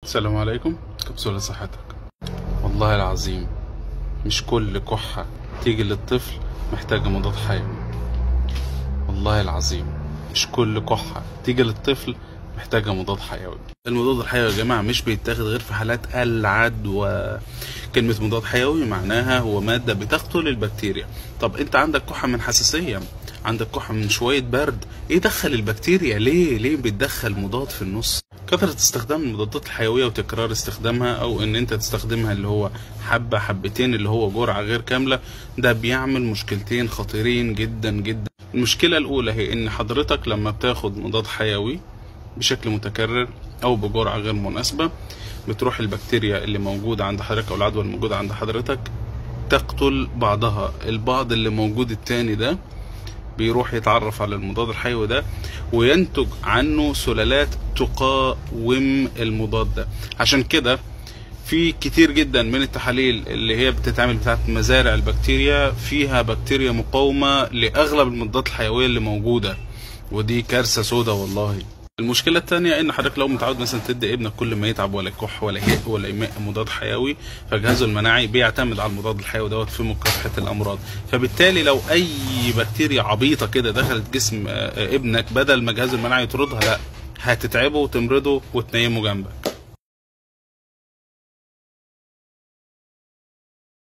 السلام عليكم كبسولة صحتك والله العظيم مش كل كحة تيجي للطفل محتاجة مضاد حيوي والله العظيم مش كل كحة تيجي للطفل محتاجة مضاد حيوي المضاد الحيوي يا جماعة مش بيتاخد غير في حالات العدوى كلمة مضاد حيوي معناها هو مادة بتقتل البكتيريا طب انت عندك كحة من حساسية عندك كحة من شوية برد ايه دخل البكتيريا ليه ليه بتدخل مضاد في النص كثرة استخدام المضادات الحيوية وتكرار استخدامها او ان انت تستخدمها اللي هو حبة حبتين اللي هو جرعة غير كاملة ده بيعمل مشكلتين خطيرين جدا جدا المشكلة الاولى هي ان حضرتك لما بتاخد مضاد حيوي بشكل متكرر او بجرعة غير مناسبة بتروح البكتيريا اللي موجودة عند حضرتك او العدوى الموجودة عند حضرتك تقتل بعضها البعض اللي موجود التاني ده بيروح يتعرف على المضاد الحيوي ده وينتج عنه سلالات تقاوم المضاد ده عشان كده في كتير جدا من التحاليل اللي هي بتتعمل بتاعت مزارع البكتيريا فيها بكتيريا مقاومة لأغلب المضادات الحيوية اللي موجودة ودي كارثة سودا والله المشكلة التانية ان حضرتك لو متعود مثلا تدي ابنك كل ما يتعب ولا يكح ولا يهق ولا يمق مضاد حيوي فجهازه المناعي بيعتمد على المضاد الحيوي دوت في مكافحة الامراض فبالتالي لو اي بكتيريا عبيطة كده دخلت جسم ابنك بدل ما جهازه المناعي يطردها لا هتتعبه وتمرضه وتنيمه جنبك